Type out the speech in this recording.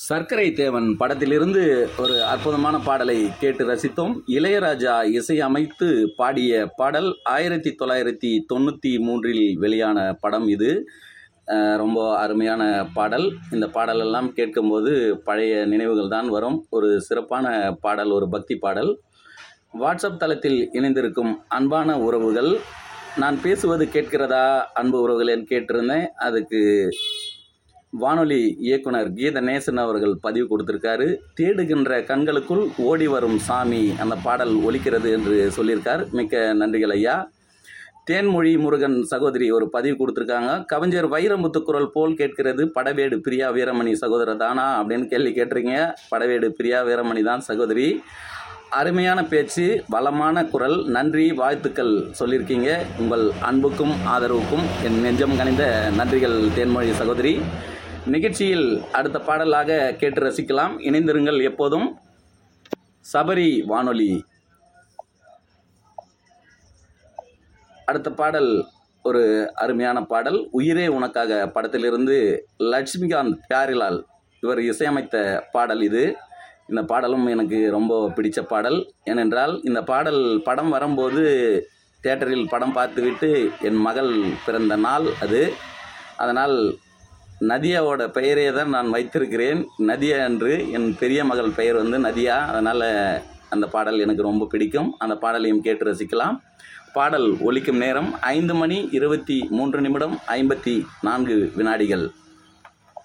சர்க்கரை தேவன் படத்திலிருந்து ஒரு அற்புதமான பாடலை கேட்டு ரசித்தோம் இளையராஜா இசையமைத்து பாடிய பாடல் ஆயிரத்தி தொள்ளாயிரத்தி தொண்ணூற்றி மூன்றில் வெளியான படம் இது அஹ் ரொம்ப அருமையான பாடல் இந்த பாடலெல்லாம் கேட்கும்போது பழைய நினைவுகள் தான் வரும் ஒரு சிறப்பான பாடல் ஒரு பக்தி பாடல் வாட்ஸ்அப் தளத்தில் இணைந்திருக்கும் அன்பான உறவுகள் நான் பேசுவது கேட்கிறதா அன்பு உறவுகளேன்னு கேட்டிருந்தேன் அதுக்கு வானொலி இயக்குனர் கீதநேசன் அவர்கள் பதிவு கொடுத்திருக்காரு தேடுகின்ற கண்களுக்குள் ஓடி வரும் சாமி அந்த பாடல் ஒலிக்கிறது என்று சொல்லியிருக்கார் மிக்க நன்றிகள் ஐயா தேன்மொழி முருகன் சகோதரி ஒரு பதிவு கொடுத்துருக்காங்க கவிஞர் வைரமுத்து குரல் போல் கேட்கிறது படவேடு பிரியா வீரமணி சகோதரர் தானா அப்படின்னு கேள்வி கேட்டிருக்கீங்க படவேடு பிரியா வீரமணி தான் சகோதரி அருமையான பேச்சு வளமான குரல் நன்றி வாழ்த்துக்கள் சொல்லியிருக்கீங்க உங்கள் அன்புக்கும் ஆதரவுக்கும் என் நெஞ்சம் கனிந்த நன்றிகள் தேன்மொழி சகோதரி நிகழ்ச்சியில் அடுத்த பாடலாக கேட்டு ரசிக்கலாம் இணைந்திருங்கள் எப்போதும் சபரி வானொலி அடுத்த பாடல் ஒரு அருமையான பாடல் உயிரே உனக்காக படத்திலிருந்து லட்சுமிகாந்த் பியாரிலால் இவர் இசையமைத்த பாடல் இது இந்த பாடலும் எனக்கு ரொம்ப பிடிச்ச பாடல் ஏனென்றால் இந்த பாடல் படம் வரும்போது தேட்டரில் படம் பார்த்துவிட்டு என் மகள் பிறந்த நாள் அது அதனால் நதியாவோட பெயரே தான் நான் வைத்திருக்கிறேன் நதியா என்று என் பெரிய மகள் பெயர் வந்து நதியா அதனால் அந்த பாடல் எனக்கு ரொம்ப பிடிக்கும் அந்த பாடலையும் கேட்டு ரசிக்கலாம் பாடல் ஒலிக்கும் நேரம் ஐந்து மணி இருபத்தி மூன்று நிமிடம் ஐம்பத்தி நான்கு வினாடிகள்